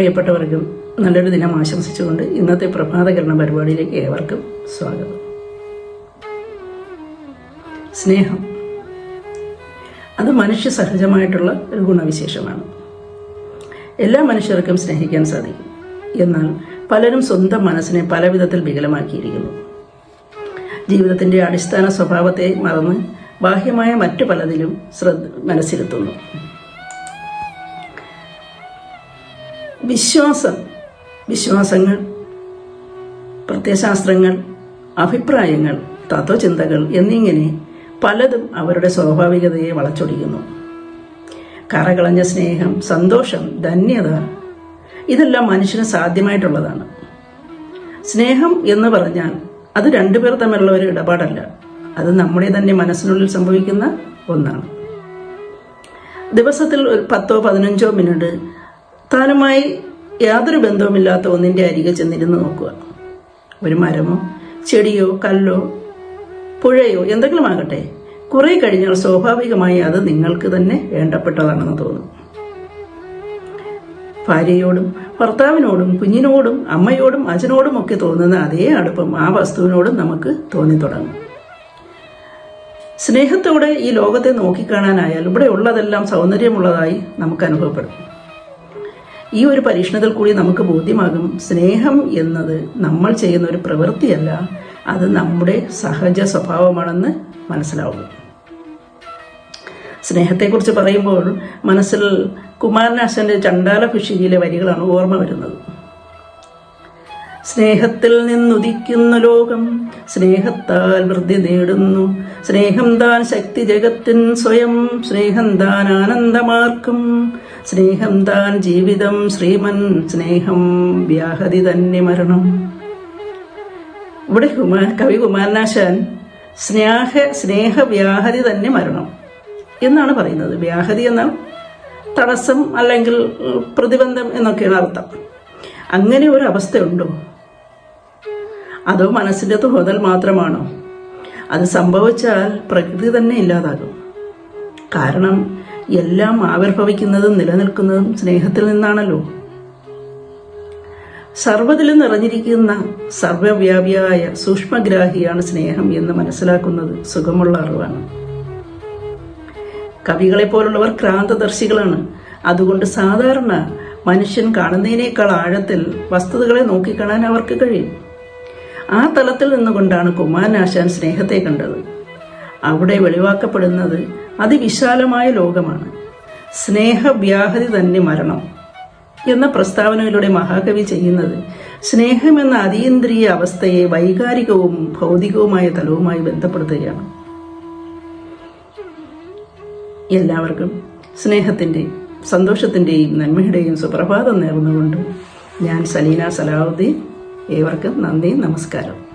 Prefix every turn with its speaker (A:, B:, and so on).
A: പ്രിയപ്പെട്ടവർക്കും നല്ലൊരു ദിനം ആശംസിച്ചുകൊണ്ട് ഇന്നത്തെ പ്രഭാതകരണ പരിപാടിയിലേക്ക് ഏവർക്കും സ്വാഗതം സ്നേഹം അത് മനുഷ്യ സഹജമായിട്ടുള്ള ഒരു ഗുണവിശേഷമാണ് എല്ലാ മനുഷ്യർക്കും സ്നേഹിക്കാൻ സാധിക്കും എന്നാൽ പലരും സ്വന്തം മനസ്സിനെ പല വിധത്തിൽ വികലമാക്കിയിരിക്കുന്നു ജീവിതത്തിന്റെ അടിസ്ഥാന സ്വഭാവത്തെ മറന്ന് ബാഹ്യമായ മറ്റു പലതിലും ശ്രദ്ധ മനസ്സിലെത്തുന്നു വിശ്വാസം വിശ്വാസങ്ങൾ പ്രത്യയശാസ്ത്രങ്ങൾ അഭിപ്രായങ്ങൾ തത്വചിന്തകൾ എന്നിങ്ങനെ പലതും അവരുടെ സ്വാഭാവികതയെ വളച്ചൊടിക്കുന്നു കറകളഞ്ഞ സ്നേഹം സന്തോഷം ധന്യത ഇതെല്ലാം മനുഷ്യന് സാധ്യമായിട്ടുള്ളതാണ് സ്നേഹം എന്ന് പറഞ്ഞാൽ അത് രണ്ടുപേർ തമ്മിലുള്ള ഒരു ഇടപാടല്ല അത് നമ്മുടെ തന്നെ മനസ്സിനുള്ളിൽ സംഭവിക്കുന്ന ഒന്നാണ് ദിവസത്തിൽ ഒരു പത്തോ പതിനഞ്ചോ മിനിറ്റ് താനുമായി യാതൊരു ബന്ധവുമില്ലാത്ത ഒന്നിന്റെ അരികെ ചെന്നിരുന്ന് നോക്കുക ഒരു മരമോ ചെടിയോ കല്ലോ പുഴയോ എന്തെങ്കിലും ആകട്ടെ കുറെ കഴിഞ്ഞാൽ സ്വാഭാവികമായി അത് നിങ്ങൾക്ക് തന്നെ വേണ്ടപ്പെട്ടതാണെന്ന് തോന്നും ഭാര്യയോടും ഭർത്താവിനോടും കുഞ്ഞിനോടും അമ്മയോടും അച്ഛനോടും ഒക്കെ തോന്നുന്ന അതേ അടുപ്പം ആ വസ്തുവിനോടും നമുക്ക് തോന്നി തുടങ്ങും സ്നേഹത്തോടെ ഈ ലോകത്തെ നോക്കിക്കാണാനായാൽ ഇവിടെ ഉള്ളതെല്ലാം സൗന്ദര്യമുള്ളതായി നമുക്ക് അനുഭവപ്പെടും ഈ ഒരു പരീക്ഷണത്തിൽ കൂടി നമുക്ക് ബോധ്യമാകും സ്നേഹം എന്നത് നമ്മൾ ചെയ്യുന്ന ഒരു പ്രവൃത്തിയല്ല അത് നമ്മുടെ സഹജ സ്വഭാവമാണെന്ന് മനസ്സിലാവും സ്നേഹത്തെക്കുറിച്ച് പറയുമ്പോൾ മനസ്സിൽ കുമാരനാശന്റെ ചണ്ടാല ഭിഷിയിലെ വരികളാണ് ഓർമ്മ വരുന്നത് സ്നേഹത്തിൽ നിന്നുദിക്കുന്ന ലോകം സ്നേഹത്താൽ വൃദ്ധി നേടുന്നു സ്നേഹം താൻ ശക്തി ജഗത്തിൻ സ്വയം സ്നേഹം താൻ ആനന്ദമാർക്കും സ്നേഹം താൻ ജീവിതം ശ്രീമൻ സ്നേഹം വ്യാഹതി തന്നെ മരണം ഇവിടെ കുമാർ കവി കുമാരനാശാൻ സ്നേഹ സ്നേഹ വ്യാഹതി തന്നെ മരണം എന്നാണ് പറയുന്നത് വ്യാഹതി എന്നാൽ തടസ്സം അല്ലെങ്കിൽ പ്രതിബന്ധം എന്നൊക്കെയാണ് അർത്ഥം അങ്ങനെ ഒരു അവസ്ഥയുണ്ടോ അതോ മനസ്സിന്റെ തോന്നൽ മാത്രമാണോ അത് സംഭവിച്ചാൽ പ്രകൃതി തന്നെ ഇല്ലാതാകും കാരണം എല്ലാം ആവിർഭവിക്കുന്നതും നിലനിൽക്കുന്നതും സ്നേഹത്തിൽ നിന്നാണല്ലോ സർവ്വതിലും നിറഞ്ഞിരിക്കുന്ന സർവവ്യാപിയായ സൂക്ഷ്മഗ്രാഹിയാണ് സ്നേഹം എന്ന് മനസ്സിലാക്കുന്നത് സുഖമുള്ള അറിവാണ് കവികളെ പോലുള്ളവർ ക്രാന്തദർശികളാണ് അതുകൊണ്ട് സാധാരണ മനുഷ്യൻ കാണുന്നതിനേക്കാൾ ആഴത്തിൽ വസ്തുതകളെ നോക്കിക്കാണാൻ അവർക്ക് കഴിയും ആ തലത്തിൽ നിന്നുകൊണ്ടാണ് കുമാരനാശാൻ സ്നേഹത്തെ കണ്ടത് അവിടെ വെളിവാക്കപ്പെടുന്നത് അതിവിശാലമായ ലോകമാണ് സ്നേഹവ്യാഹതി തന്നെ മരണം എന്ന പ്രസ്താവനയിലൂടെ മഹാകവി ചെയ്യുന്നത് സ്നേഹം എന്ന അതീന്ദ്രിയ അവസ്ഥയെ വൈകാരികവും ഭൗതികവുമായ തലവുമായി ബന്ധപ്പെടുത്തുകയാണ് എല്ലാവർക്കും സ്നേഹത്തിൻ്റെയും സന്തോഷത്തിൻ്റെയും നന്മയുടെയും സുപ്രഭാതം നേർന്നുകൊണ്ട് ഞാൻ സലീന സലാഹുദ്ദീൻ ഏവർക്കും നന്ദി നമസ്കാരം